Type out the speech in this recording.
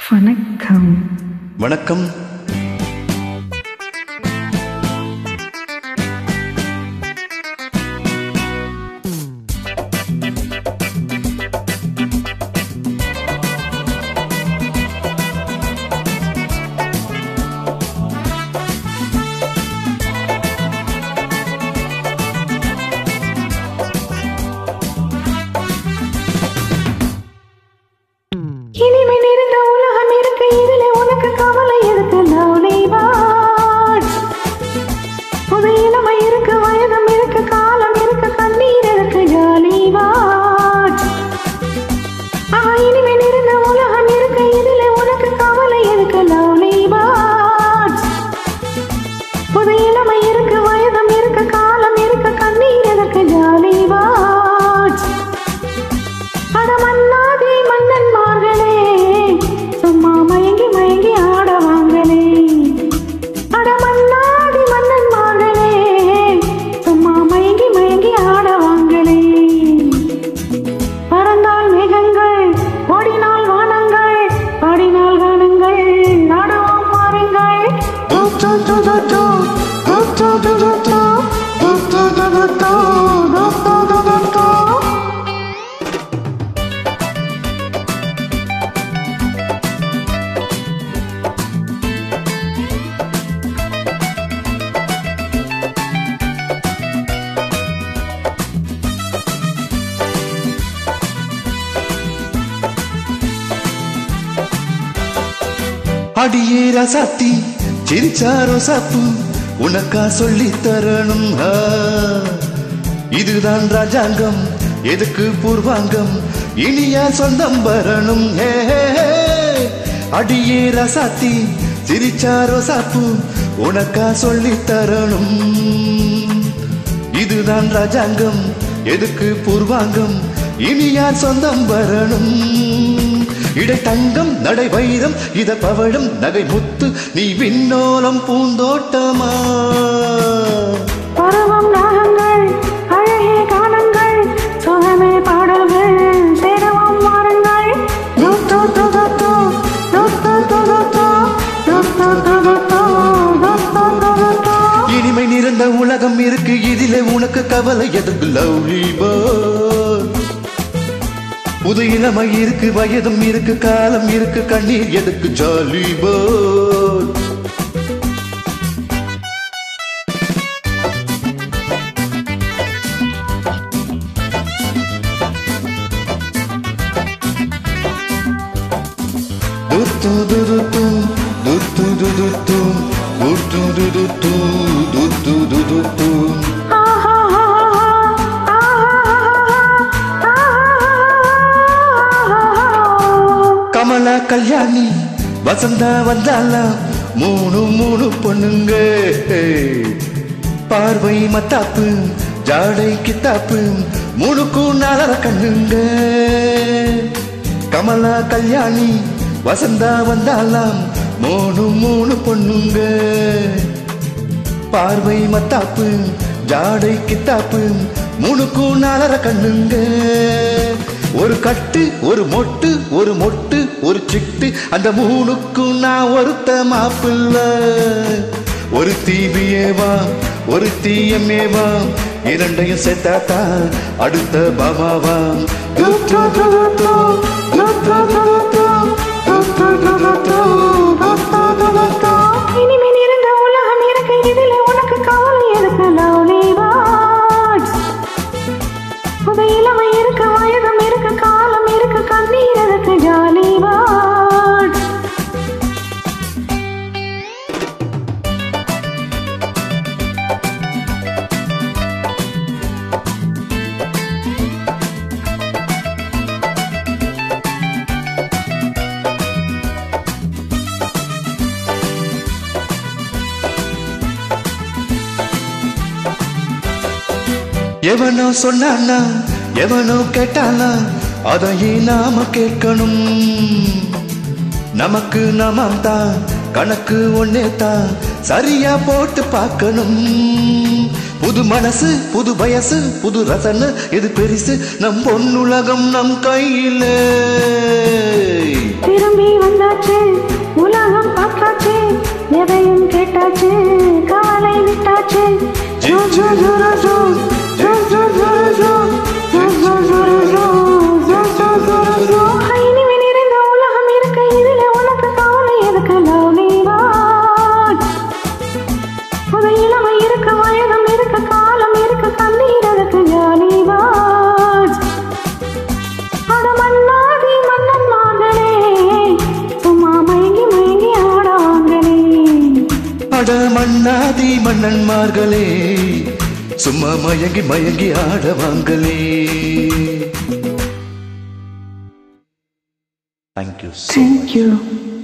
வணக்கம் வணக்கம் இனிமை நிறைந்த உலகம் இருக்கு இதுல உனக்கு கவலை எதுக்கு லவ்லி பார்ட்ஸ் புது இளமை இருக்கு வயதும் இருக்கு காலம் இருக்கு கண்ணீர் இருக்கு ஜாலி பார்ட்ஸ் ஆஹா இனிமை நிறைந்த உலகம் இருக்கு இதுல உனக்கு கவலை எதுக்கு லவ்லி பார்ட்ஸ் புது இளமை இருக்கு வயதும் இருக்கு காலம் இருக்கு கண்ணீர் இருக்கு ஜாலி பார்ட்ஸ் அட மன்னாதி மன்னன்மார்களே சும்மா மயங்கி மயங்கி ஆட வாங்களே அட மன்னாதி மன்னன்மார்களே சும்மா மயங்கி மயங்கி ஆட வாங்களே பறந்தால் மேகங்கள் ஓடினால் வானங்கள் பாடினால் கானங்கள் நாடுவோம் மாறுங்கள் து, து, து, து, து. து, து, து, து, து. து, து, து, து, து. து, து, து, து, து. அடியே ரசாத்தி சிரிச்சாரோ சாப்பு உனக்கா சொல்லி தரணும் ஆ. இதுதான் ராஜாங்கம் எதுக்கு பூர்வாங்கம் இனியா சொந்தம் வரணும் ஹே, ஹே, ஹே. அடியே ரசாத்தி சிரிச்சாரோ சாப்பு உனக்கா சொல்லி தரணும் இதுதான் ராஜாங்கம் எதுக்கு பூர்வாங்கம் இனி யார் சொந்தம் வரணும் இடை தங்கம் நடை வைரம் இத பவழும் நகை முத்து நீ விண்ணோலம் பூந்தோட்டமா பருவம் நாகங்கள் அழகே கானங்கள் சுகமே பாடல்கள் சேரவும் வாருங்கள் து, து, து, து, து. து, து, து, து, து. து, து, து, து, து. து, து, து, து, து. இனிமை நிறைந்த உலகம் இருக்கு இதிலே உனக்கு கவலை எதுக்கு லவ்லி புது இளமை இருக்கு வயதும் இருக்கு காலம் இருக்கு கண்ணீர் எதுக்கு ஜாலி பேர்ட் ஆஹா, ஆஹா, ஆஹா. கமலா கல்யாணி வசந்தா வந்தாலாம் மூணு மூணு பொண்ணுங்க பார்வை மத்தாப்பு ஜாடை கித்தாப்பு மூணுக்கும் நாலர கண்ணுங்க கமலா கல்யாணி வசந்தா வந்தாலாம் மூணு மூணு பொண்ணுங்க பார்வை மத்தாப்பு ஜாடை கித்தாப்பு மூணுக்கும் நாலர கண்ணுங்க ஒரு கட்டு ஒரு மொட்டு ஒரு மொட்டு ஒரு சிட்டு அந்த மூணுக்கும் நான் ஒருத்த மாப்பிள்ள ஒரு தீபியேவா ஒரு தீயமேவா இரண்டையும் சேர்த்தாத்தா அடுத்த பாமாவா து, து, து, து, து. து, து, து, து, து. து, து, து, து, து. து, து, து, து, து. இனிமே நிறைந்த உலகம் இருக்கு இதில் உனக்கு கவலை எதுக்கு லவ்லி பார்ட்ஸ் புது இளமை இருக்கு வயதும் இருக்கு காலம் இருக்கு கண்ணீர் இருக்கு ஜாலி பார்ட்ஸ் எவனோ சொன்னானா எவனோ கேட்டானா அதையே நாம கேட்கணும் நமக்கு நாமம் தான் கணக்கு ஒன்னே தான் சரியா போட்டு பார்க்கணும் புது மனசு புது வயசு புது ரசனை இது பெரிசு நம் பொன்னுலகம் நம் கையிலே திரும்பி வந்தாச்சு விட்டாச்சு கவலை விட்டாச்சு ஜோ ஜோ ஜோ ஜோ ஜோ ஜோ ஜோ ஜோ ஜோ ஜோ ஜோ ஜோ ஜோ ஜோ ஜோ ஜோ இனிமே நிறைந்த உலகம் இருக்க இதுல உனக்கு கவலை எதுக்கு லவ்லி வாட் புது இளமை இருக்க வயதும் இருக்க காலம் இருக்க கண்ணீர் அதுக்கு ஜாலி வாட் அட மன்னாதி மன்னன் மகளே சும்மா மயங்கி மயங்கி ஆடாங்களே அட மன்னாதி மன்னன்மார்களே சும்மா மயங்கி மயங்கி ஆடவாங்களே தேங்க்யூ Thank you.